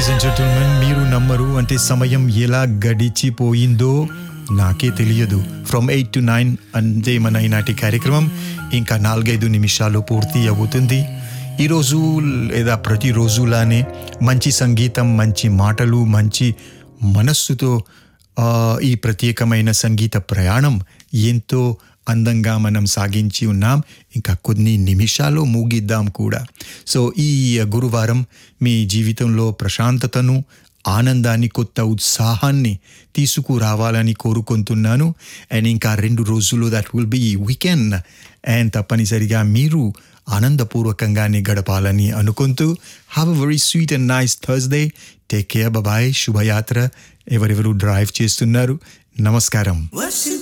ladies and gentlemen మీరు నమ్మరు అంటే సమయం ఎలా గడిచిపోయిందో నాకే తెలియదు ఫ్రమ్ ఎయిట్ టు నైన్ అంతే మన ఈనాటి కార్యక్రమం ఇంకా నాలుగైదు నిమిషాలు పూర్తి అవుతుంది ఈరోజు లేదా ప్రతిరోజులానే మంచి సంగీతం మంచి మాటలు మంచి మనస్సుతో ఆ, ఈ ప్రత్యేకమైన సంగీత ప్రయాణం ఎంతో అందంగా మనం సాగించి ఉన్నాం ఇంకా కొన్ని నిమిషాలు ముగిద్దాం కూడా సో ఈ గురువారం మీ జీవితంలో ప్రశాంతతను ఆనందాన్ని కొత్త ఉత్సాహాన్ని తీసుకురావాలని కోరుకుంటున్నాను అండ్ ఇంకా రెండు రోజులు that will be weekend and తప్పనిసరిగా మీరు ఆనందపూర్వకంగానే గడపాలని అనుకుంటూ have a very sweet and nice Thursday take care bye శుభయాత్ర ఎవరెవరు డ్రైవ్ చేస్తున్నారు నమస్కారం Worship